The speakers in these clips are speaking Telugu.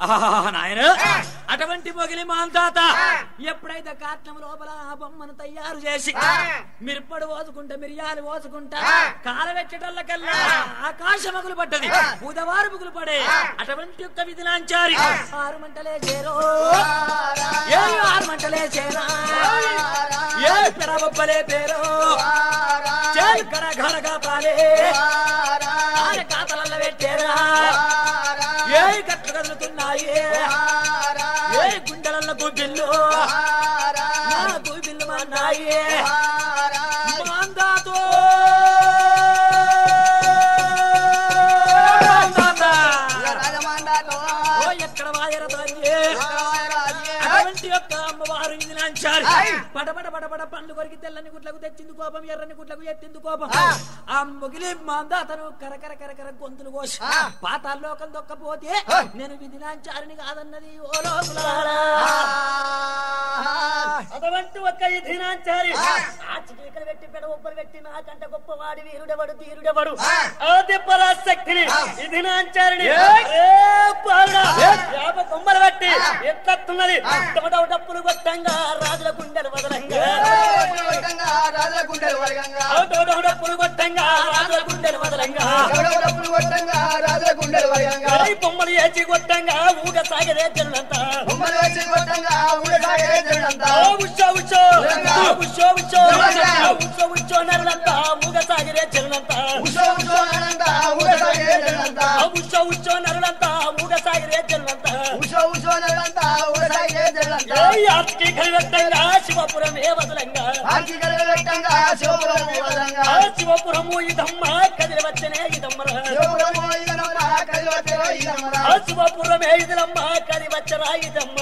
ఆహా, నాయన అటువంటి మొగిలి మాంతాత ఎప్పుడైతే కాట్నం లోపల ఆ బొమ్మను తయారు చేసి మిరపడు పోసుకుంటా మిరియాలు పోసుకుంటా కాలవెచ్చటల్లకల్లా ఆకాశమగులు పడ్డది బుధవారు ముగులు పడే అటువంటి యొక్క విధిలాంచారి ఆరు మంటలే చేరో ఏ ఆరు మంటలే చేరా ఏ పెరబొబ్బలే పేరో చేలు కడ ఘనగా పాలే ఆడ కాతలల్ల పెట్టేరా ఏ కట్టు కదులుతున్నాయి ఏ గుండెలల్ల గుబ్బిల్లు నా గుబ్బిల్లు మన్నాయి మాందాతో మాందాత. ఓ ఎక్కడ వాయర తల్లి అటువంటి యొక్క అమ్మవారు ఇది నాంచారు పడబడ పడబడ పండ్లు కొరికి తెల్లని గుట్లకు తెచ్చింది కోపం ఎర్రని గుట్లకు ఎత్తింది కోపం ఆ మొగిలి మాందాతను కరకర కరకర గొంతులు కోసి పాతాల్లోకం దొక్కపోతే నేను విధి నాంచారిని కాదన్నది ఓ లోపలారా అటువంటి ఒక్క ఈ దినాంచారి ఆ చిటీకలు పెట్టి పెడ ఒబ్బలు పెట్టి నాకంటే గొప్పవాడి వీరుడెవడు తీరుడెవడు ఆ దిబ్బల శక్తిని ఈ దినాంచారిని ఏ పాలుడా, యాప కొమ్మలు పెట్టి ఎట్లత్తున్నది డొడవ డప్పులు కొట్టంగా రాజుల గుండెలు వదలంగా ఆ డొడవ డప్పులు కొట్టంగా రాజుల గుండెలు వదలంగా ఏ బొమ్మలు ఏచి కొట్టంగా ఊగ సాగరే జనులంతా ఆ ఉచ్చో ఉచ్చో ఆ ఉచ్చో ఉచ్చో ఆ ఉచ్చో ఉచ్చో నరులంతా ఊగ సాగరే జనులంతా ఆ ఉచ్చో ఉచ్చో నరులంతా ఊగ సాగరే జనులంతా ఏ ఆర్తికి కలివెట్టంగా శివపురం ఏ వదలంగా ఆ శివపురము ఇదమ్మ కదిలి వచ్చనే ఇదమ్మరా ఆ శివపురమే ఇదిలమ్మ కది వచ్చరా ఇదమ్మ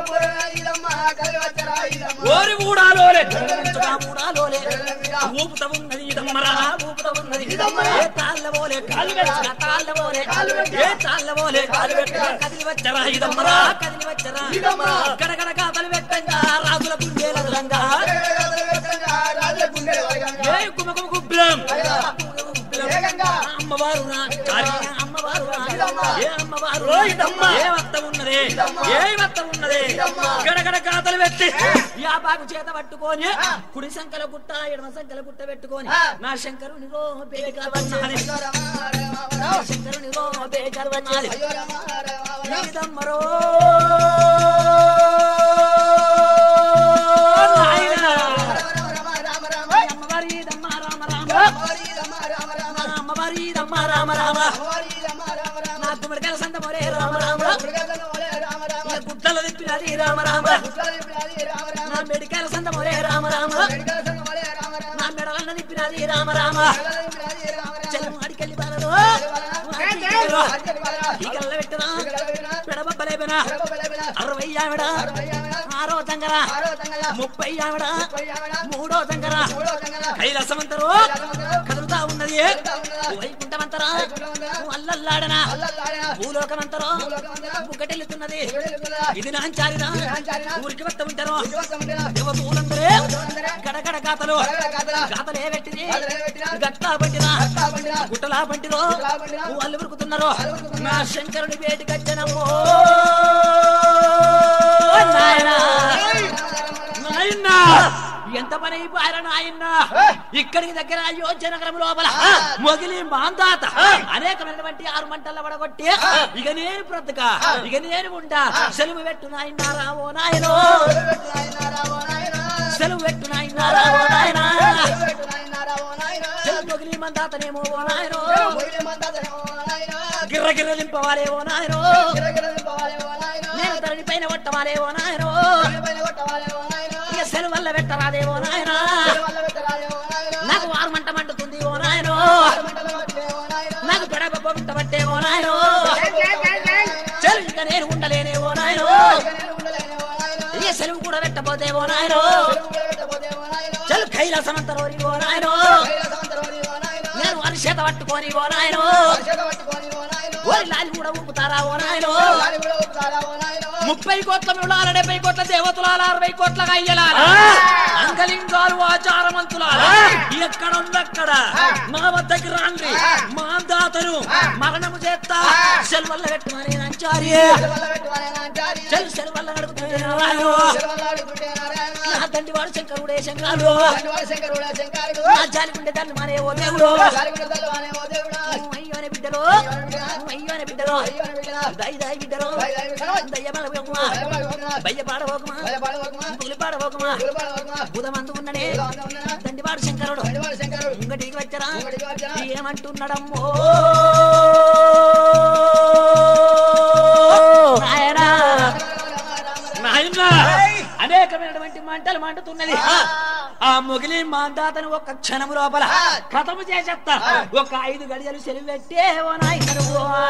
ఓరి ఊడాలోలే ఊడాలోలే ఊపుత ఉన్నది ఇదమ్మరా ఊపుత ఉన్నది ఏ తాళ్ళ పోలే కాలు వెచ్చరా తాళ్ళ పోలే ఏ తాళ్ళ పోలే కాలు వెచ్చరా కదిలి వచ్చరా ఇదమ్మరా కదిలి వచ్చరా గడగడ కాతలు పెట్టంగా రాజుల గుండెల రంగా ఏ కుమకుమ గుబ్బిలం అమ్మవారు రా కార్య అమ్మవారు రా ఏ అమ్మవారు ఇదమ్మ ఏ వత్త ఉన్నది ఏ వత్త ఉన్నది గడగడ కాతలు పెట్టి యాపాకు చేత పట్టుకొని కుడి సంకల గుట్ట ఎడమ సంకల గుట్ట పెట్టుకొని నా శంకరుని రో బేకర్ వచ్చాలి నా శంకరుని రో బేకర్ వచ్చాలి ఇదమ్మరో నాయనా అమ్మవారి ఇదమ్మ రామ రామ నా అమ్మవారి ఇదమ్మ రామ రామ నా గుమ్మడికాయల సంత మొరే రామ రామ నా గుట్టలు తిప్పినది రామ రామ నా మెడికాయల సంత మొరే రామ రామ నా మెడలన్న తిప్పినది రామ రామ చెల్లి మాడికెళ్ళి బాలలో ఈగల్ల పెట్టరా పెడబబ్బలేపనా అరవై ఆవిడ ఆరో తంగర ముప్పై ఆవిడ మూడో తంగర కైలాసమంతరు కదులుతా ఉన్నది వైకుంఠమంతరా అల్లల్లాడనా భూలోకమంతరో బుగ్గటెల్లుతున్నది ఇది నాంచారినా ఊరికి వస్త ఉంటారు దేవతూలందరే గడగడ గాతలు గాతలే పెట్టింది గట్టా పంటినా గుట్టలా పంటిరో వాళ్ళు ఉరుకుతున్నారు నా శంకరుని వేటి గచ్చనమ్మో నాయనా నాయనా ఎంత పని అయిపోయారా నాయన ఇక్కడికి దగ్గర అయోధ్య నగరం లోపల మొగిలి మాందాత అనేకమైనటువంటి ఆరు మంటల వడగొట్టి ఇక నేను బ్రతక ఇక నేను ఉంటా సెలవు పెట్టు నాయన రావో నాయనో సెలవు పెట్టు నాయన రావో నాయనా సెలవు మొగిలి మందాతనేమో ఓ నాయనో గిర్ర గిర్ర దింపవాలే ఓ నాయనో నేను ధరణి పైన కొట్టవాలే ఓ నాయనో ఇక సెలవు వల్ల పెట్టరాదే ఓ నాయనా నాకు వారు మంట మండుతుంది ఓ నాయనో నాకు గడప పొంట పట్టే ఓ నాయనో చెలు ఇక నేను ఉండలేనే ఓ నాయనో ఇక సెలవు కూడా పెట్టబోతే ఓ నాయనో చెలు కైలాసమంతరోరి ఓ నాయనో నేను వారి చేత పట్టుకొని ఓ నాయనో ఓరి లాలి కూడా ఊపుతారా ఓ నాయనో ముప్పై కోట్ల మృళాల డెబ్బై కోట్ల దేవతలాల అరవై కోట్ల అయ్యలాల అంగలింగాలు ఆచారమంతులాల ఎక్కడ ఉందక్కడ మా వద్దకి రాండ్రి మా దాతను మరణము చేస్తా సెల్వల్ల పెట్టుమని నంచారి చెల్లు చెలు వల్ల నడుపుతుంటే నారాయణో. నా తండ్రి వాడు శంకరుడే శంకరుడు నా జాలిగుండే తల్లి మానే ఓ దేవుడు అయ్యోనే బిడ్డలో అయ్యోనే బిడ్డలో దయ దయ బిడ్డలో దయ్య బలవకుమా బయ్య పాడవకుమా పులి పాడవకుమా బుధమందు ఉన్ననే తండ్రి వాడు శంకరుడు ఇంకటికి వచ్చరా ఏమంటున్నాడమ్మో నాయనా నాయనా అనేకమైనటువంటి మంటలు మండుతున్నది ఆ మొగిలి మాందాతను ఒక క్షణము లోపల కథము చేసేస్తా ఒక ఐదు గడియలు సెలవు పెట్టే ఓ నాయనరు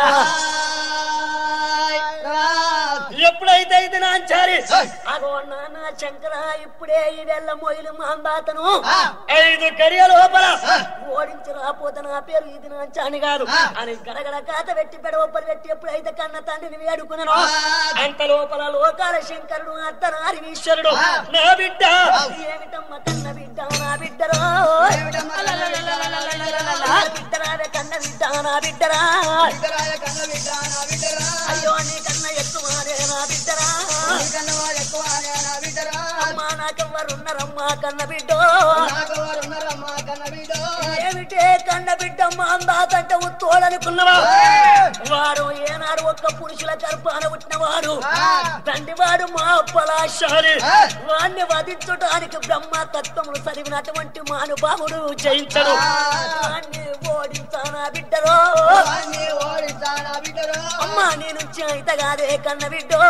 ఎప్పుడైతే ఇది నాంచారి అగో నాన్న శంకర ఇప్పుడే ఈ వెళ్ళ మొయిలు మాందాతను ఐదు గడియ లోపల ఓడించి రాపోతే నా పేరు ఇది నాంచాని కాదు అని గడగడ కాత పెట్టి పెడవప్పలు పెట్టి ఎప్పుడైతే కన్న తండ్రిని వేడుకున్నాను అంత లోపల లోకాల శంకరుడు అర్ధనారి ఈశ్వరుడు నా బిడ్డ ఏమిటమ్మ కన్న బిడ్డ నా బిడ్డరా బిడ్డరా కన్న బిడ్డ నా బిడ్డరా అయ్యో నీ కన్న ఎక్కువనే నా బిడ్డరా అమ్మా నాకెవ్వరున్నారమ్మా కన్న బిడ్డ ఏమిటే కన్న బిడ్డ మా అందాతంటే ఉత్తోడనుకున్నవా వాడు ఏనాడు ఒక్క పురుషుల గర్భాన పుట్టినవాడు తండ్రి వాడు మా పలాశాలి వాణ్ణి వధించడానికి బ్రహ్మ తత్వములు చదివినటువంటి మానుభావుడు జయించడు వాణ్ణి ఓడించానా బిడ్డరో అమ్మా నేను చేతగాదే కన్న బిడ్డో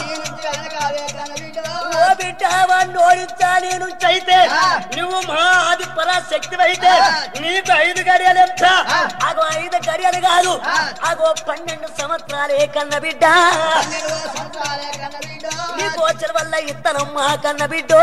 ఓ బిడ్డ వాడిని ఓడించా నేను చైతే నువ్వు మా ఆది పరాశక్తి అయితే నీకు ఐదు గడియలు ఎంత అగో ఐదు గడియలు కాదు అగో పన్నెండు సంవత్సరాలే కన్న బిడ్డ నీకు వచ్చిన వల్ల ఇత్తనమ్మా కన్న బిడ్డో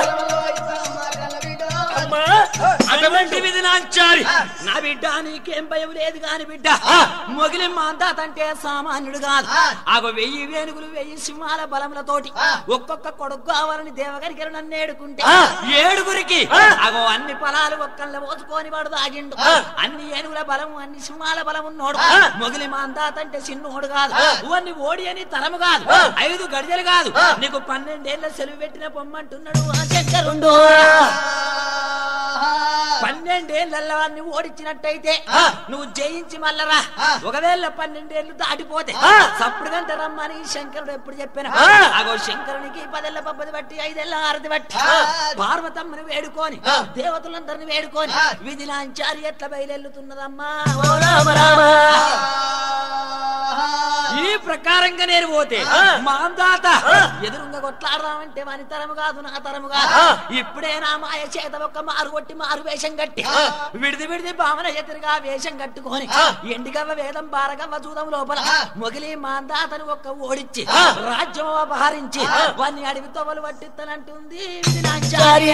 అమ్మా అటువంటి విధి నాంచారి నా బిడ్డ నీకేం భయం లేదు కాని బిడ్డ మొగిలి మాందాతంటే సామాన్యుడు కాదు ఆగో వెయ్యి వేనుగులు వెయ్యి సింహాల బలములతోటి ఒక్కొక్క కొడుకు కావాలని దేవగరికి నన్ను ఏడుకుంటే ఏడుగురికి అగో అన్ని పొలాలు ఒక్కళ్ళ పోసుకొని వాడు దాగిండు అన్ని ఏనుగుల బలము అన్ని సింహాల బలం ఉన్నోడు మొగిలి మాందాతంటే చిన్నోడు కాదు ఇవన్నీ ఓడి అని తరము కాదు ఐదు గడిజలు కాదు నీకు పన్నెండేళ్ల సెలవు పెట్టిన పొమ్మంటున్నాడు ఆ శంకరుండు పన్నెండేళ్ళ వాడిని ఓడించినట్టయితే నువ్వు జయించి మళ్ళరా ఒకవేళ పన్నెండేళ్లు దాటిపోతే సప్పుడు గంట రమ్మని శంకరుడు ఎప్పుడు చెప్పాను అగో శంకరునికి పదేళ్ల పబ్బది బట్టి ఐదేళ్ల ఆరతి బట్టి పార్వతమ్మని వేడుకొని దేవతలందరిని వేడుకొని విధి లాంచారి ఎట్లా బయలుతున్నదమ్మా ఓ రామ రామ ఈ ప్రకారంగా నేను పోతే మా అందాత ఎదురుంగ కొట్లాడదామంటే వాని తరము కాదు నా తరము కాదు ఇప్పుడే నా మాయ చేత ఒక్క మారు కొట్టి మారు వేషం కట్టి విడిది విడిది భావన ఎదురుగా వేషం కట్టుకొని ఎండిగవ్వ వేదం బారగవ్వ చూదం లోపల మొగిలి మాందాతను ఒక్క ఓడిచ్చి రాజ్యం అపహరించి వాన్ని అడవి తొవలు పట్టిస్తానంటుంది విధి నాంచార్య.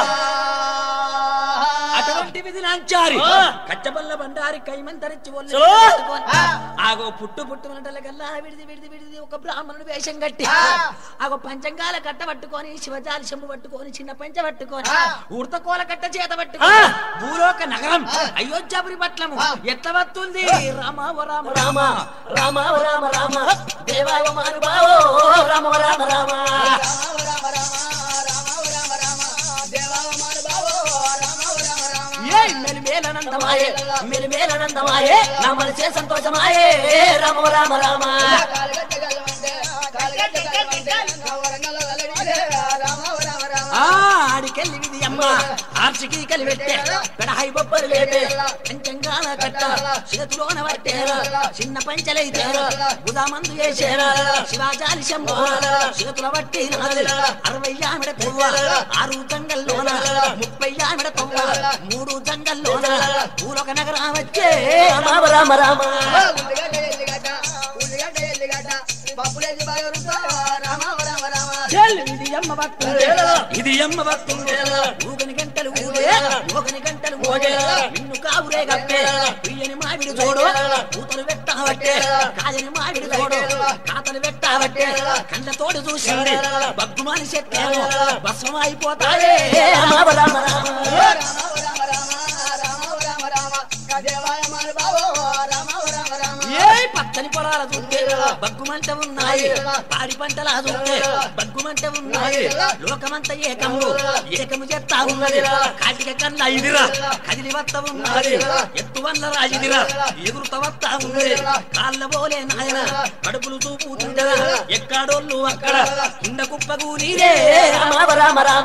అటువంటి విధి నాంచారి కచ్చబల్ల బండారి కైమంతరిచ్చి ఒళ్ళు పట్టుకొని, ఆగో పుట్టు పుట్టు గల్లా విడిది విడిది విడిది ఒక బ్రాహ్మణుడు వేషం కట్టి ఆగో పంచంగాల కట్ట పట్టుకొని శివజాలి చెంబు పట్టుకొని చిన్న పంచ పట్టుకొని ఉడతకోల కట్ట చేత పట్టుకొని భూలోక నగరం అయోధ్యాపురి పట్లము ఎట్ల వస్తుంది రామ ఓ రామ రామ రామ ఓ రామ రామ దేవాయ మానుభావో రామ ఓ రామ రామ ఏ మెలిమేలనందమాయే మెలిమేలనందమాయే నా మనసే సంతోషమాయే రామ ఓ రామ రామ ఆ ఆడికెళ్ళి విధి అమ్మ ఆర్చికి కలిపెట్టే పెడహై బొబ్బలు లేపే పంచంగాల కట్ట చేతిలోన పట్టేరా చిన్న పంచలైతేరా గుదామందు చేసేరా శివాజాలి శంభో చేతుల బట్టి నాది అరవై ఆమెడ పువ్వ ఆరు జంగల్లోన ముప్పై ఆమెడ తొవ్వ మూడు జంగల్లోన పూలొక నగరం వచ్చే రామ రామ రామ చెల్లు ఇది అమ్మ భక్తుండే ఇది అమ్మ భక్తుండే ఊగని గంటలు ఊగే ఊగని గంటలు ఊగే నిన్ను కావురే గప్పే ప్రియని మావిడి చూడు కూతురు పెట్టావట్టే కాయని మావిడి చూడు కాతలు పెట్టావట్టే కళ్ళతోడు చూసింది బగ్గుమాని చెట్టేమో భస్మం అయిపోతాయే రామ రామ రామ ఏ పక్క పచ్చని పొలాల చూస్తే బగ్గుమంట ఉన్నాయి పాడి పంటల చూస్తే బగ్గుమంట ఉన్నాయి లోకమంత ఏకము ఏకము చేస్తా ఉన్నది కాటిక కన్నా ఇదిరా కదిలి వత్త ఉన్నది ఎత్తు వల్ల రాజిదిరా ఎగురుత వత్తా ఉన్నది కాళ్ళ పోలే నాయన కడుపులు చూపు తింటరా ఎక్కడోళ్ళు అక్కడ కింద కుప్పకు నీరే రామ రామ రామ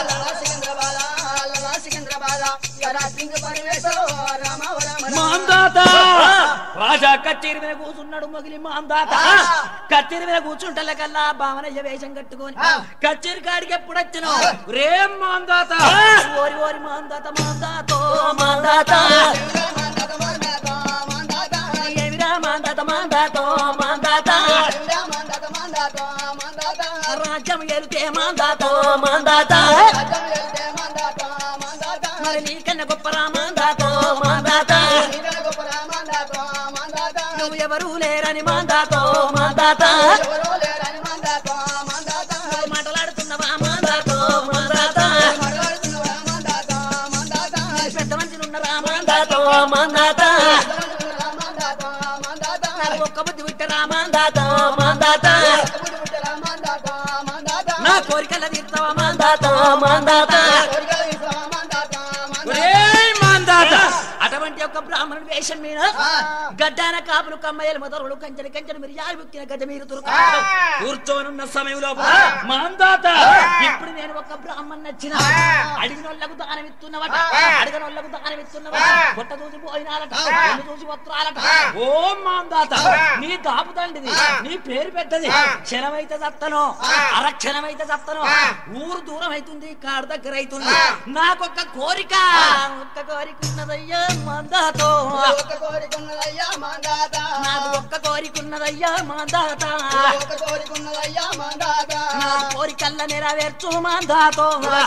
మాందాత రాజా కచ్చేరి మీద కూర్చున్నాడు మొగిలి మాందాత కచ్చేరి మీద కూర్చుంటలే కల్లా భావనయ్య వేషం కట్టుకొని కచ్చేరి కాడికి ఎప్పుడు వచ్చినావు రేం మాందాత ఓరి ఓరి మాందాత మాందాతో మాందాత ఏమిరా మాందాత మాందాతో మాందాత రాజ్యం ఎరితే మాందాతో మాందాత మరి నీకన్నా గొప్పరా మాందాతో మాందాత నువ్వు ఎవరు లేరని మాందాతో మాందాత నువ్వు మాట్లాడుతున్నవా మాందాతో మాందాత పెద్ద మంచిని ఉన్నరా మాందాతో మాందాత నాకు ఒక్క బుద్ధి విట్టరా మాందాతో మాందాత నా కోరికల తీర్చవా మాందాతో మాందాత ఒరేయ్ మాందాత అటువంటి ఒక బ్రాహ్మణుడి వేషం మీద గడ్డాన కాపులు కమ్మయ్యలు మొదలు కంచెని కంచెని మిరియాలు బుక్కిన గడ్డ మీరు కూర్చోనున్న సమయంలో మాందాత ఇప్పుడు నేను ఒక బ్రాహ్మణ్ నచ్చిన అడిగిన వాళ్ళకు దానం ఇస్తున్నవట అడిగిన వాళ్ళకు దానం ఇస్తున్నవట పొట్ట చూసి పోయినాలట ఒళ్ళు చూసి వస్త్రాలట ఓ మాందాత నీ దాపు తండ్రిది నీ పేరు పెద్దది క్షణమైతే చత్తను అరక్షణమైతే చత్తను ఊరు దూరం అవుతుంది కాడు దగ్గర అవుతుంది నాకొక్క కోరిక ఒక్క కోరిక ఉన్నదయ్యా మాందాతో నాకు ఒక్క కోరిక ఉన్నదయ్యా మాందాత నా కోరికల్ల నెరవేర్చు మాందాతో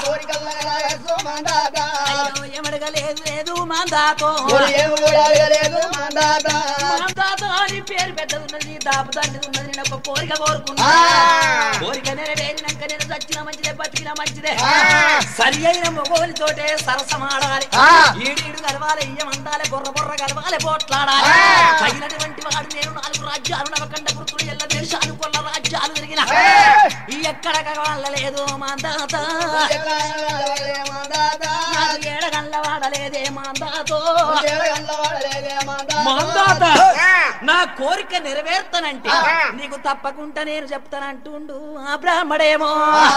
అయ్యో ఎమడగలేదు లేదు మాందాతో మాందాతో అని పేరు పెద్దది ఉన్నది నీ దాపు తండ్రిది ఉన్నది నేను ఒక కోరిక కోరుకున్నా కోరిక నెరవేరినాక నేను చచ్చిన మంచిదే బతికిన మంచిదే సరి అయిన మొగోలితోటే సరసమాడాలి ఈడీడు కలవాలి ఇయ్యమంటాలి బొర్ర బొర్ర కలవాలి పోట్లాడాలి తగినటువంటి వాడు నేను నాలుగు రాజ్యాలు నవకండ కృతులు ఎల్ల దేశాలు కొల్ల రాజ్యాలు తిరిగిన ఎక్కడ కలవలేదు మాందాత నాకు ఏడగండ్ల వాడలేదే మాందాతో మాందాత నా కోరిక నెరవేర్తానంటే నీకు తప్పకుండా నేను చెప్తానంటుండు ఆ బ్రాహ్మడేమో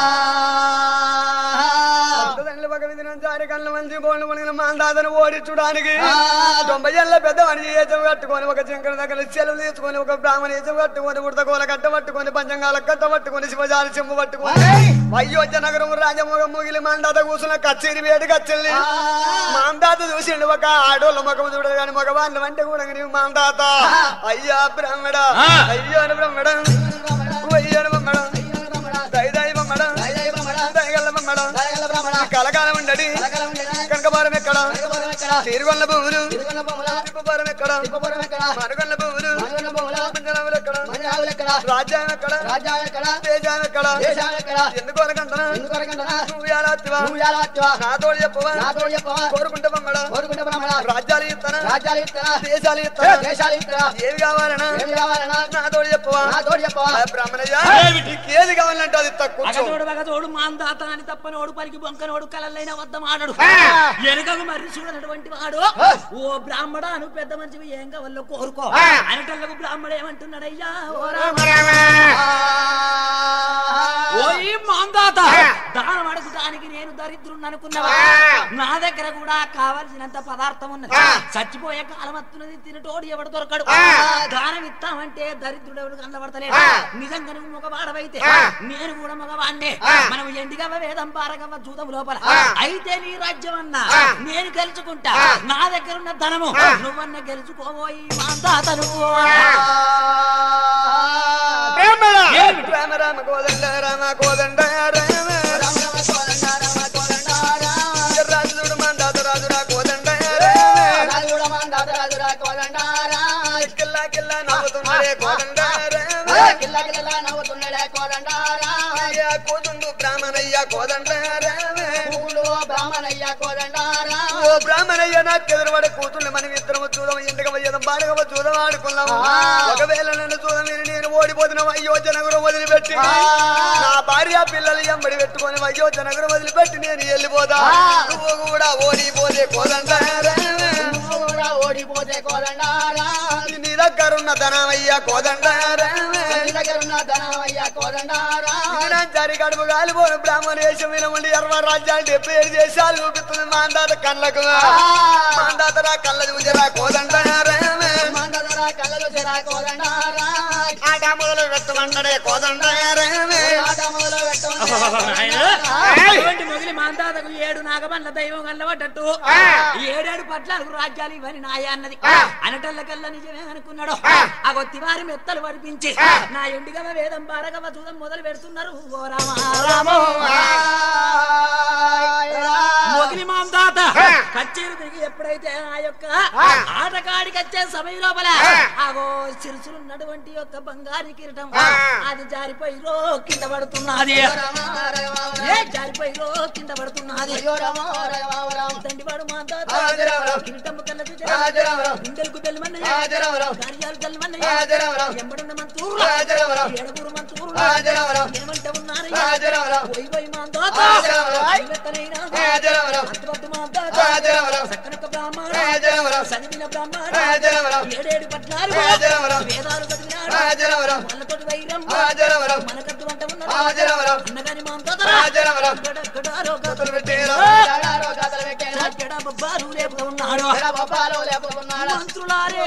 తండ్రి పక్క విధిన జారి కళ్ళ మంచి బోళ్ళు మునిగిన మాందాతను ఓడించడానికి తొంభై ఏళ్ళ పెద్ద మనిషి ఏచం కట్టుకొని ఒక జింకల దగ్గర చెలువు తీసుకొని ఒక బ్రాహ్మణ ఏచం కట్టుకొని ఉడతకోల కట్ట పట్టుకొని పంచంగాల కట్ట పట్టుకొని శివజాలి చెంబు పట్టుకొని అయోధ్య నగరం రాజమోగం ముగిలి మాందాత కూర్చున్న కచ్చేరి వేడి కచ్చెల్ని మాందాత చూసిండు ఒక ఆడోళ్ళ ముఖం చూడదు కానీ మగవాళ్ళ అంటే కూడా నీవు మాందాత అయ్యా బ్రాహ్మణ అయ్యో బ్రహ్మణ అయ్యో బ్రహ్మణ దయదాయి బ్రహ్మణ దయగల్ల బ్రహ్మణ కలకాలం ఉండడి కనకపారం ఎక్కడ తీరుగొల్ల భూములు తిప్పపారం ఎక్కడ మరుగొల్ల భూములు పంజనాములు ఎక్కడ రాజ్యం ఎక్కడ తేజాం ఎక్కడ ఎందుకు అనకంటనా నువ్వు ఎలా వత్తివా? నాతోడు చెప్పవా కోరుకుంటే బొమ్మడ రాజ్యాలు ఇస్తానా దేశాలు ఇస్తానా ఏవి కావాలనా నాతోడు చెప్పవా ఆ బ్రాహ్మణయ్య నీకు ఏది కావాలంటే అది తక్కువ అగతోడు మగతోడు మాందాత అని తప్పనోడు పలికి బొంకనోడు కలలైన వద్ద మాడడు వెనుకకు మరి చూడనటువంటి వాడు ఓ బ్రాహ్మణ అను పెద్ద మంచివి ఏం కావాలో కోరుకో అనటల్లకు బ్రాహ్మడు ఏమంటున్నాడయ్యా ఓ రామ ఓ ఈ మాందాత దానం అడుగుతానికి నేను దరిద్రుని అనుకున్నవా నా దగ్గర కూడా కావలసినంత పదార్థం ఉన్నది చచ్చిపోయే కాలం వస్తున్నది తినటోడు ఎవడు దొరకడు దానం ఇస్తామంటే దరిద్రుడు ఎవడు కనబడతలేడు నిజంగా నువ్వు మగవాడవైతే నేను కూడా మగవాడినే మనం ఎండిగవ వేదం పారగవ జూదం లోపల అయితే నీ రాజ్యం అన్నా నేను గెలుచుకుంటా నా దగ్గర ఉన్న ధనము నువ్వన్న గెలుచుకోబోయి మాందాత నువ్వు ఏమిటి? రామ రామ కోదండ రామ కోదండ రామ రాజుడు మందాత రాజురా కోదండ రామ కిల్లా కిల్లా నవ్వుతున్నాడే కోదండ రామ అయ్యా కోదుండు బ్రాహ్మణయ్య కోదండ రామ ఓ బ్రాహ్మణ బ్రాహ్మణయ్య నాకు ఎదురుపడే కూతుర్ని మనం ఇద్దరం చూద్దాం ఇంటికి పోయేదాం బాడగవ చూద్దాం ఆడుకున్నాము ఒకవేళ నన్ను చూద్దాం నేను ఓడిపోతున్నాం అయ్యో జనగరం వదిలిపెట్టి నా భార్య పిల్లలు ఎంబడి పెట్టుకొని అయ్యో జనగరం వదిలిపెట్టి నేను వెళ్ళిపోదా నువ్వు కూడా ఓడిపోతే కోదంటారా నువ్వు కూడా ఓడిపోతే కోదండారా నీ దగ్గర ఉన్న ధనమయ్యా కోదంటారా నీ దగ్గర ఉన్న ధనమయ్యా కోదండారా జరి గడుపు గాలిపోను బ్రాహ్మణ దేశం వినమండి ఎర్ర రాజ్యాలు డెబ్బై ఏడు దేశాలు చూపిస్తుంది మాందాత కళ్ళకు మాందాత రా కళ్ళ చూజరా కోదంటారా మందదరా కళ్ళలు చెరా కోదండారా ఆట మొదలు పెట్టమండడే కోదంటారా ఆట మొదలు పెట్టమని అటువంటి మొగిలి మాంతాతకు ఏడు నాగబండ్ల దైవం కల్లబడ్డట్టు ఈ ఏడేడు పట్లకు రాజ్యాలు ఇవని నాయ అన్నది అనటల్లకల్లా నిజమే అనుకున్నాడు ఆ కొత్తి వారి మెత్తలు పడిపించి నా ఎండుగవ వేదం బారగవ చూదం మొదలు పెడుతున్నారు ఓ రామ రామో మొగిలి మాంతాత కచ్చేరు దిగి ఎప్పుడైతే ఆ యొక్క ఆటకాడికి వచ్చే సమయం లోపల ఆగో సిరుసులున్నటువంటి యొక్క బంగారు కిరీటం అది జారిపోయి రో కింద పడుతున్నది ఏ జారిపోయి రో కింద పడుతున్నది తండ్రివాడు మా తాత కిరీటము కళ్ళ చూచారా గుండెలకు తెల్లమన్నయ్య కార్యాలు తెల్లమన్నయ్య ఎంబడున్న మంతూరు ఏడుగురు మంతూరు ఏమంటే ఉన్నారు పోయి పోయి మా తాత ఇవెత్తనైనా అద్భుత మా తాత సక్కనొక్క బ్రాహ్మణ చదివిన బ్రాహ్మణ ఏడేడు పట్నాలు వేదాలు చదివినాడు వాళ్ళతోటి వైరం మనకద్దు అంట ఉన్నాడు అన్నగాని మా తాత బొబ్బాలు లేపుగా ఉన్నాడు మంత్రులారే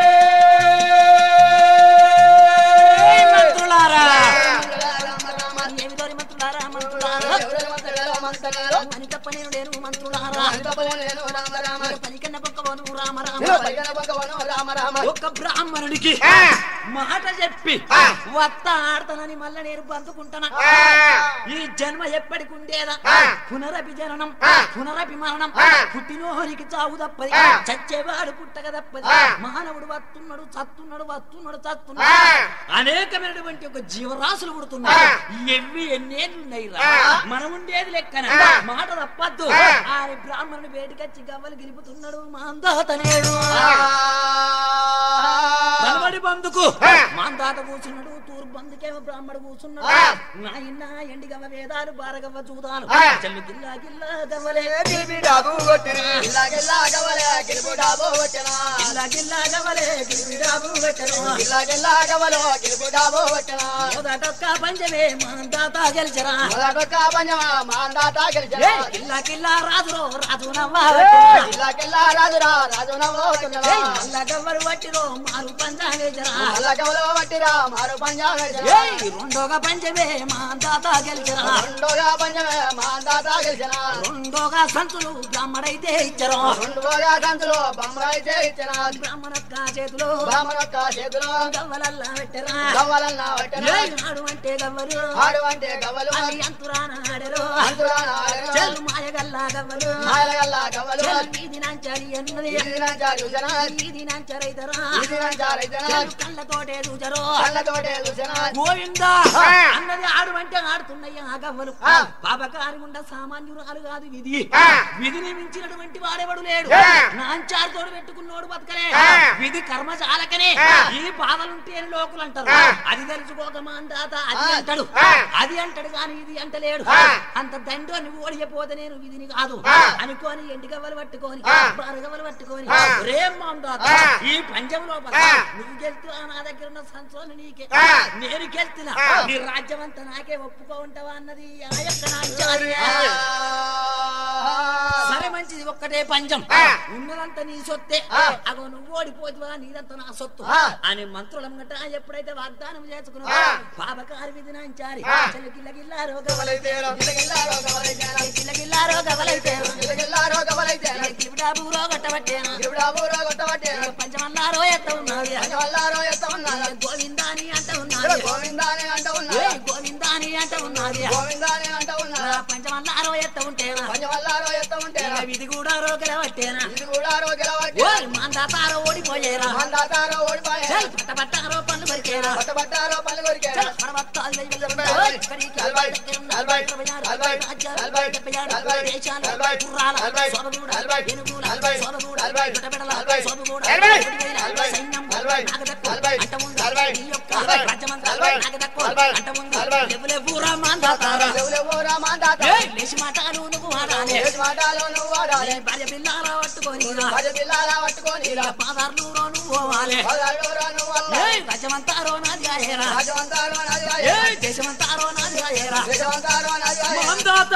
మంత్రులారా ఏమిటోని మంత్రులారా మంత్రులారా అని తప్ప నేను లేను మంత్రులారా పలికన్న పక్కవను రామ రామ ఒక బ్రాహ్మణుడికి మాట చెప్పి వత్త ఆడతానని మళ్ళా నేను బంతుకుంటానా ఈ జన్మ ఎప్పటికి ఉండేదా పునరపి జననం పునరపి మరణం పుట్టినోరికి చావు తప్పది చచ్చేవాడు పుట్టక తప్పది మానవుడు వస్తున్నాడు చస్తున్నాడు వస్తున్నాడు చస్తున్నాడు అనేకమైనటువంటి ఒక జీవరాశులు పుడుతున్నాయి ఎన్ని ఎన్నేళ్ళు ఉన్నాయి రా మనం ఉండేది లెక్కన మాట తప్పద్దు ఆ బ్రాహ్మణుడు వేడికచ్చి గవ్వలు గెలుపుతున్నాడు మాందాతనేడు బలబడి బందుకు మాందాత కూర్చున్నాడు తూర్పు బందుకేమో బ్రాహ్మడు కూర్చున్నాడు నాయన ఎండిగవ్వ వేదాలు బారగవ్వ చూదాలు చెల్లు గిల్లా గిల్లా గవ్వలే గిల్లా గిల్లా గవ్వలే గిలిబిడాబు పెట్టరా మొదటొక్క పంచమే మాందాత గెలిచరా ఏ కిల్లా కిల్లా రాజురో రాజు నవ్వా ఏయ్, మల్ల గవ్వలు పట్టిరో మారు పంచాగేజరా ఏయ్ రెండోగా పంచమే మాందాత గెలిచరా రెండోగా సంతులు బ్రాహ్మడైతే ఇచ్చరు బ్రాహ్మణక్క చేతిలో గవ్వలల్లా పెట్టరా ఏయ్ నాడు అంటే గవ్వలు ఆడు అంటే గవ్వలు అది అంతురాన ఆడరు అంతురాన ఆడెను. చెల్లు మాయగల్లా గవ్వలు మాయలగల్లా గవ్వలు చెల్లు వీధి నాంచాలి అన్నది ఈదినంచారు జన వీధి నాంచరైతరా ఈదినంచారు జన చెల్లు కళ్ళతోటే చూచరు కళ్ళతోటే చూసిన గోవిందా అన్నది ఆడు అంటే ఆడుతున్నాయ్యా ఆ గవ్వలు ఆ. పాపకారి ఉండ సామాన్యురాలు కాదు విధి ఆ. విధిని మించినటువంటి వాడెవడు లేడు ఆ. నాంచారుతోడు పెట్టుకున్నోడు బతకలే ఆ. విధి కర్మ చాలకనే ఆ. ఈ బాధలుంటే అని లోకులు అంటారు ఆ. అది తెలుసుకోక మా అందాత అది ఆ. అంటాడు ఆ. అది అంటాడు కానీ ఇది అంటలేడు ఆ. అంత దండు అని ఓడిపోతే నేను విధిని కాదు ఆ. అనుకోని ఎండి గవ్వలు పట్టుకొని ఆ. బారగవ్వలు పట్టుకొని ఆ. రేం మా అందాత ఆ. ఈ పంచం లోపల ఆ. నువ్వు గెలుతున్నా నా దగ్గర ఉన్న సంచోని నీకే ఆ. నేను గెలుతున్నా ఆ. నీ రాజ్యం అంతా నాకే ఒప్పుకో ఉంటావా అన్నది ఆ యొక్క నాంచారి. సరే మంచిది ఒక్కటే పంచం ఆ. ఉన్నదంతా నీ సొత్తే ఆ. అగో నువ్వు ఓడిపోతువా నీదంతా నా సొత్తు ఆ. అని మంత్రులంగట ఎప్పుడైతే వాగ్దానం చేసుకున్నా ఆ. పాపకారి విధి నాంచారి ఆ. చెల్లి గిల్ల గిల్ల గవ్వలైతేరో, గిలగిల్లారో గవ్వలైతేరో, గిల్ల గిల్లారో గవలైతే గిలగిల్లారో గవ్వలైతేరో, గిరిబిడాబూరో గట్టబట్టేనా గిరుడాబూరో గొట్టబట్టేరో, పంచమన్నారో ఎత్త ఉన్నది పంచవల్లారో ఎత్త ఉన్నారో, గోవిందాని అంట ఉన్నది గోవిందాని అంట ఏ ఉన్నారో, గోవిందాని అంట ఉన్నది గోవిందాని అంట ఉన్నారో, పంచమన్నారో ఎత్త ఉంటేనా పంచవల్లారో ఎత్త ఉంటేరో, ఇక విధి కూడా రోగల పట్టేనా ఇది కూడా రో గెలవట్టే, ఓ మాందా మందాతారో ఓడిపోయేరా మందాతారో ఓడిపోయే చల్ పట్ట పట్టారో పన్ను పరికేరా పట్టబట్టారో పళ్ళు కొరికే చల్ పడవత్తాలు దైవం నలభై, ఇక్కడికి నలభై, దగ్గరున్న నలభై, ఇరవై ఆరు నలభై, రాజ్యాలు, నలభై, డెబ్బై ఆరు నలభై, దేశాలు, నలభై, గుర్రాల, నలభై, సొరగూడ, నలభై, ఏనుగుల, నలభై, సొరగూడ, నలభై, పిట్టబిడల, నలభై, సొరగూడ, నలభై, గుడివైన, నలభై, సైన్యం, నలభై, నాగదక్కు, నలభై, అంటముంది, నలభై, నీ యొక్క నలభై, రాజ్యమంతా నలభై, నాగదక్కు, నలభై, అంటముంది, నలభై. లెవ్వులెవ్వురా మాందాతారా. లేవులేవురా మందాతా ఏయ్, లేచి మాటలు నువ్వు ఆడాలి ఏడు మాటలు నువ్వు ఆడాలి భార్య పిల్లాల పట్టుకొని రా. పది పిల్లల పట్టుకొని ఇలా పాదార్లు నువ్వు పోవాలి పదహారురా నువ్వు అల్లా. ఏయ్, రాజ్యమంతారో నాది ఆయరా రాజవంతారో నాది ఏయ్, దేశమంతారో నాది ఆయరా దేశవంతారో నాది ఆయే. మాందాత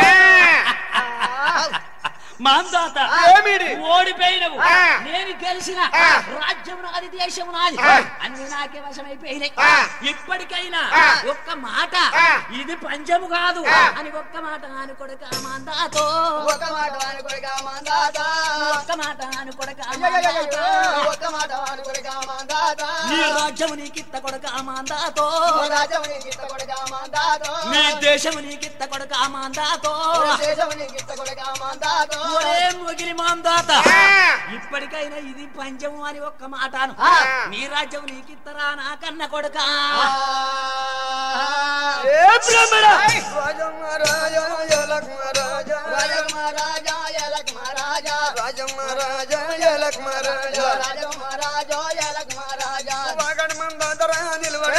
మాందాత ఏమిటి? ఓడిపోయినవు ఆ. నేను గెలిచిన ఆ. రాజ్యం నాది దేశం నాది ఆ. అన్ని నాకే వశమైపోయినాయి ఆ. ఇప్పటికైనా ఆ. ఒక్క మాట ఆ. ఇది పంచము కాదు ఆ. అని ఒక్క మాట అని కొడక మాందాతో ఒక్క మాట వాని కొడుకా మందాతా. ఒక్క మాట అని కొడక అయ్యయ్యయ్యయ్యో, ఒక్క మాట వాని కొడుకా మందాతా. నీ రాజ్యం నీకిత్త కొడక మాందాతో ఓ రాజము నీకు ఇత్త కొడుకా మందాతో. నీ దేశం నీకిత్త కొడక మాందాతో ఓ దేశము నీకు ఇత్త కొడుకా మందాతో. ఒరే ముగిలి మాందాత ఆ. ఇప్పటికైనా ఇది పంచము అని ఒక్క మాటను ఆ. నీ రాజ్యం నీకిత్తరా నా కన్న కొడుక ఆ. ఏ బ్రహ్మణ రాజమ్మ రాజా యలక్మ రాజా రాజమ్మ రాజా, ఎలక్మ రాజా. రాజమ్మ రాజా యలక్మ రాజా రాజమ్మ రాజా, ఎలక్మ రాజా. వాగడు మందాదరా నిలబడి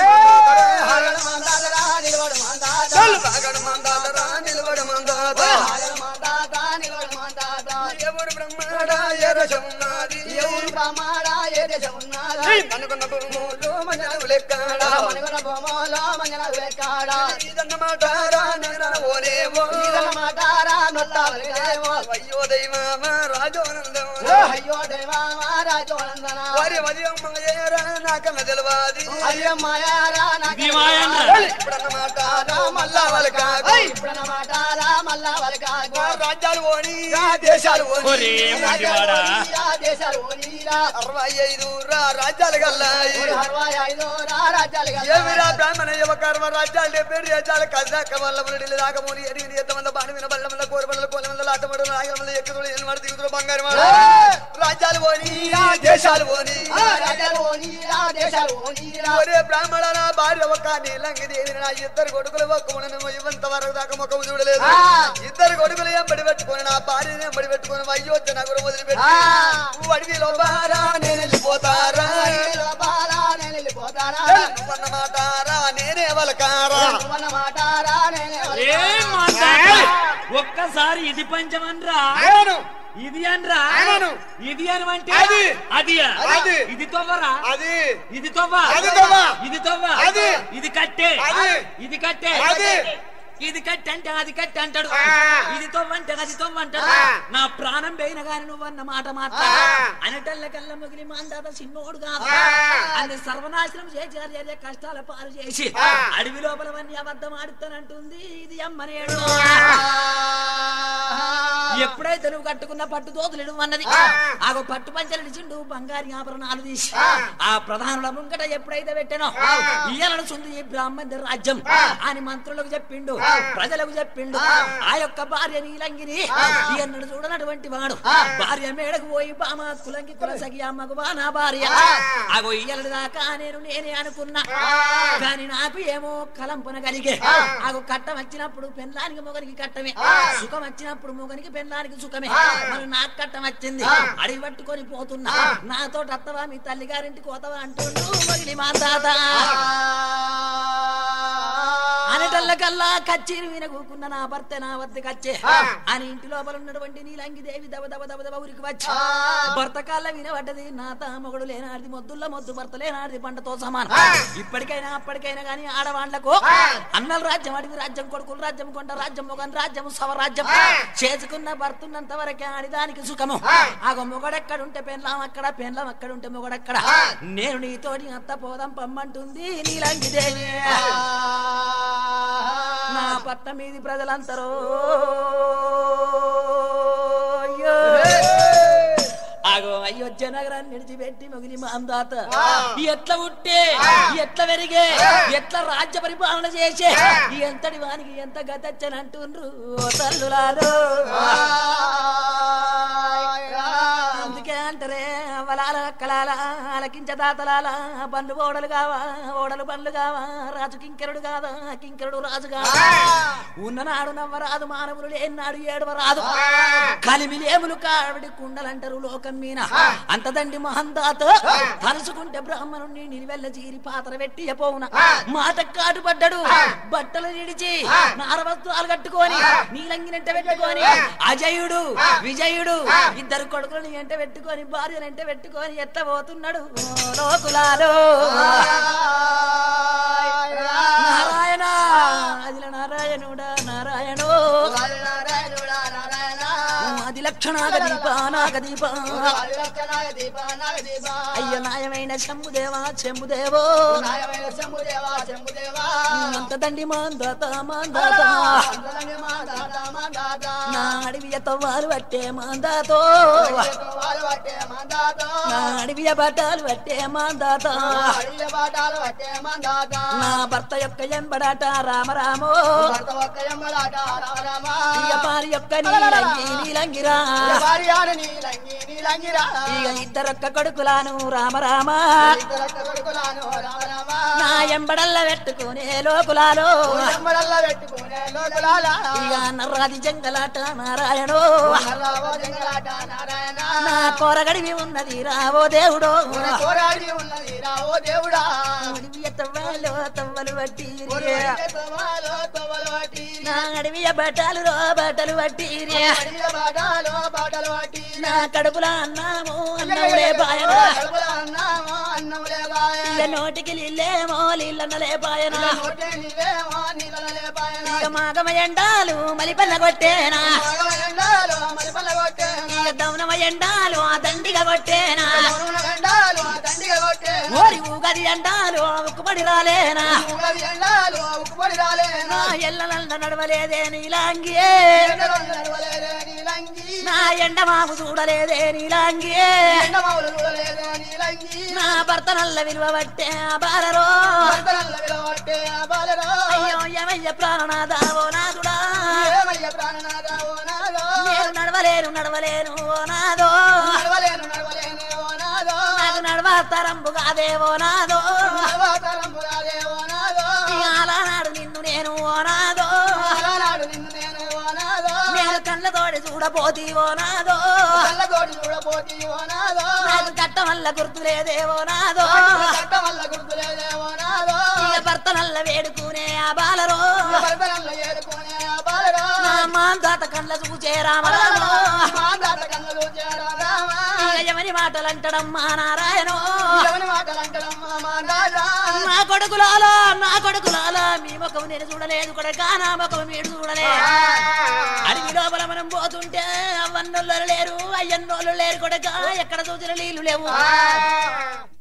హరణ మందాతరా, నిలబడు మందాత. చల్ వాగడు మందాదరా నిలబడి మందాద హరణ మందాత, నిలబడు మందాత. ఎవరు బ్రహ్మణ ఎరసమున్నది ఎవరు బ్రహ్మాడా, ఏ దేశం ఉన్నాడా? అనుకున్న భూములు మంజనవు లెక్కడా మణిగొండ భూమోలో మంజన వెక్కాడా. ఇదన్నమాట రా నేను ఓనేమో ఇదన్నమాటారా, నొత్తావలిగేమో. అయ్యో దైవమ రాజోనందం అయ్యో దేవా రాజోనందన వారి వదియం మంగయ్యరా నాకన్న తెలివాది అయ్యమ్మాయారా ఇది మాయన్న. ఇప్పుడన్నమాట రా మళ్ళా వాళ్ళ కాదు ఇప్పుడన్నమాటారా మళ్ళా వాళ్ళకాగు రాజ్యాలు ఓని దేశాలు ఓని ఒరే మండివాడా. దేశాలు ఓనీరా అరవై ఐదు రా రాజ్యాలు గల్లాయి అరవై ఐదు రాజ్యాలు ఏమిరా బ్రాహ్మణ యువకర్మ రాజ్యాలు డెబ్బై రాజ్యాలు కదాక వల్ల ఢిల్లీ దాకా మూని ఎరిగి ఎంతమంది బాణి విన బల్ల వల్ల కోరి వల్ల కోల వల్ల ఆటమడు నాగల వల్ల ఎక్కుతుడు ఎన్నమాడు దిగుతుడు బంగారు రాజ్యాలు పోని దేశాలు పోని రాజ్యాలు ఓనీరా దేశాలు ఓనీరా ఒరే బ్రాహ్మణ నా భార్య ఒక నీలంగి దేవి నా ఇద్దరు కొడుకులు ఒక్క ఇవంత వరకు దాకా ముఖం చూడలేదు ఆ. ఇద్దరు కొడుకులు ఎంబడి పెట్టుకొని నా భార్యని ఎంబడి పెట్టుకొని అయ్యొచ్చ నగరు వదిలిపెట్టి ఆ. నువ్వు అడవిలో బారా నేను వెళ్ళిపోతారా బాలా నేను వెళ్ళిపోతారా నువ్వన్నమాట రా నేనే వలకారా నువ్వన్నమాటారా నేనే ఏ మాందాత ఒక్కసారి ఇది పంచమనరా అవును ఇది అనరా అవును. ఇది అనమంటే అది. అది అది. ఇది తొవ్వరా అది ఇది తొవ్వ అది తొవ్వ. ఇది తొవ్వ అది. ఇది కట్టే అది. ఇది కట్టే అది. ఇది కట్టి అంటే అది కట్టి అంటాడు ఆ. ఇది తొవ్వ అంటే అది తొవ్వ అంటాడు ఆ. నా ప్రాణం పోయిన గాని నువ్వన్న మాట మాట ఆ. అనటల్ల కల్ల మిగిలి మాందాత చిన్నోడు కాదు ఆ. అది సర్వనాశనం చేసి అదే కష్టాల పాలు చేసి ఆ. అడవి లోపలవన్నీ అబద్ధం ఆడుతానంటుంది ఇది అమ్మనేడు ఎప్పుడైతే నువ్వు కట్టుకున్న పట్టు దోతులు అన్నది ఆ. ఆగో పట్టు పంచలు ఇచ్చిండు బంగారి ఆభరణాలు తీసి ఆ. ఆ ప్రధానుల ముంగట ఎప్పుడైతే పెట్టానో ఆ. ఇయ్యాలనుచుంది ఈ బ్రాహ్మణ రాజ్యం ఆ. అని మంత్రులకు చెప్పిండు ఆ. ప్రజలకు చెప్పిండు ఆ. ఆ యొక్క భార్య నీలంగిని ఎన్నడు చూడనటువంటి వాడు ఆ. భార్య మేడకు పోయి బామ కులంకి కులసగి అమ్మకు బా నా భార్య ఆ. ఆగో ఇయ్యలడు దాకా నేను నేనే అనుకున్నా ఆ. కానీ నాకు ఏమో కలంపన కలిగే ఆ. ఆగో కట్టం వచ్చినప్పుడు పెళ్ళానికి మొగనికి కట్టమే ఆ. సుఖం వచ్చినప్పుడు మొగనికి పెళ్ళానికి సుఖమే ఆ. మరి నాకు కట్టం వచ్చింది ఆ. అడిగి పట్టుకొని పోతున్నా ఆ. నాతో అత్తవా మీ తల్లి గారింటికి పోతావా అంటుండు మొగిలి మా తాత అనటల్లకల్లా కచ్చేరి వీన కూకున్న నా భర్త నా వద్ద కచ్చే ఆ. అని ఇంటి లోపల ఉన్నటువంటి నీలంగి దేవి దబ దబ దబ దబ ఉరికి వచ్చి ఆ. భర్త కాళ్ళ వినబడ్డది నా తామగుడు లేనాడిది మొద్దుల్లో మొద్దు భర్త లేనాడిది పంటతో సమానం ఆ. ఇప్పటికైనా అప్పటికైనా గాని ఆడవాళ్లకు ఆ. అన్నల రాజ్యం అడివి రాజ్యం కొడుకుల రాజ్యం కొండ రాజ్యం మొగన్ రాజ్యం స్వరాజ్యం ఆ. చేసుకున్న భర్తున్నంత వరకే ఆడిదానికి సుఖము ఆ. ఆగో మొగడెక్కడుంటే పెన్లాం అక్కడ పెన్లాం అక్కడుంటే మొగడెక్కడ ఆ. నేను నీతోటి అత్త పోదాం పమ్మంటుంది నీలంగి దేవి నా పట్ట మీది ప్రజలంతరో అయ్యో. ఆగో అయోధ్య నగరాన్ని విడిచిపెట్టి మొగిలి మాందాత ఆ. ఎట్లా ఉట్టే ఆ. ఎట్లా పెరిగే ఆ. ఎట్లా రాజ్య పరిపాలన చేసే ఆ. ఎంతటి వానికి ఎంత గతచ్చని అంటుండ్రు ఓ తల్లులారు అందుకే అంటారే అవ్వలాల అక్కలాల అలకించ దాతలాల బండ్లు ఓడలు కావా ఓడలు బండ్లు కావా రాజు కింకరుడు కాదా కింకరుడు రాజు కాదా ఉన్ననాడు నవ్వరాదు మానవులు లేనాడు ఏడవరాదు కలిమిలేములు కావిడి కుండలంటారు లోకం మీన అంతదండి మహందాత తలుచుకుంటే బ్రాహ్మణుణ్ణి నిలువెల్ల జీరి పాత్ర పెట్టి పోవున మాట కాటుపడ్డాడు బట్టలు నిడిచి నారవస్త్రాలు కట్టుకొని నీలంగినంట పెట్టుకొని అజయుడు విజయుడు ఇద్దరు కొడుకులను ఎంట పెట్టుకొని భార్యను ఎంట పెట్టుకొని ఎట్ట పోతున్నాడు ఓ లోకులాలో నారాయణ అదిల నారాయణుడా నారాయణో అది లక్షణాగ దీప నాగ దీప అయ్య నాయమైన శంభుదేవా శంభుదేవో అంత దండి మాందాత మాందాత నా అడవియ తవ్వాలు పట్టే మాందాతో నా అడవియ బట్టాలు పట్టే మాందాత నా భర్త యొక్క ఎంబడాట రామరామో ఇక పారి యొక్క నీలంగి నీలంగిరా ఇక ఇద్దరొక్క కొడుకులాను రామరామ నా ఎంబడల్ల పెట్టుకునే లోకులాలో పెట్టుకునే లోపల ఇక నర్రాది జంగలాట నారాయణో నారాయణ నా కొరగడివి ఉన్నది రావో దేవుడో పోరాడి ఉన్నది రావో దేవుడా అడవియ తవ్వాలో తవ్వలు వట్టి తవాలో తవలు వాటి నా అడవియ బట్టలు రో బట్టలు వట్టి అడియ బాటలో బాటలు వాటి నా కడుపులా అన్నాము అన్నములే బాయనా కడుపులో అన్నామో అన్నములే బాయ ఇక నోటికి నీళ్ళేమో నీళ్ళన్నలే బాయనా నోటే నీవేమో నీళ్ళలే బాయన ఇక మాగమ ఎండాలు మలిపల్ల కొట్టేనా ఎండాలో మరి పల్ల కొట్టే ఇక దౌనమ ఎండాలు ఆ దండిగా కొట్టేనా మరుణ గండాలు దండిగా కొట్టే ఓరి ఊగది ఎండాలు ఉక్కుపడి రాలేనా ఉగాది ఎండాలు ఉక్కుపడి రాలేనా నా ఎల్లనల్ల నడవలేదే నీలాంగియే ఎండలో నడవలేదే నీలంగి నా ఎండ మాము చూడలేదే నీలాంగియే ఎండమావులు చూడలేదే నీలంగి నా భర్త నల్ల విలువ పట్టే ఆ బాలరో భర్తనల్ల విలవట్టే ఆ బాలరా అయ్యో యమయ్య ప్రాణనాదావో నాదుడా ఏమయ్య ప్రాణనాథ ఓ నాదో నేను నడవలేను నడవలేను ఓ నాదో నడవలేను నడవలేను ఓ నాదో నాకు నడవ తరంబు కాదేవో నాదో నడవతరంబు రాదే ఓ నాదో అలానాడు నిన్ను నేను ఓ నాదో అలనాడు నిన్ను నేను ఓ నాదో నేను కళ్ళతోడి చూడపోతీవో నాదో కళ్ళతోటి చూడపోతి ఓ నాదో నాకు కట్ట వల్ల గుర్తులేదేవో నాదో కట్ట వల్ల గుర్తులేదే ఓ నాదో ఇక భర్త నల్ల వేడుకునే ఆ బాలరో భర్తనల్ల ఏడుకునే ఆ బాలరా నా మాందాత కళ్ళ చూచే రామరామో మా తాత కన్నులు చేరా రామ ఇక ఎవరి మాటలంటడమ్మా నారాయణో ఎవరి మాటలంటడమ్మా మా రాజా నా కొడుకులాలా నా కొడుకులాలా మీ ముఖం నేను చూడలేదు కొడక నా ముఖం మీరు చూడలే అడవి లోపల మనం పోతుంటే అవ్వన్నోళ్ళు లేరు అయ్యన్నోళ్ళు లేరు కొడక ఎక్కడ చూసిన నీళ్లు లేవు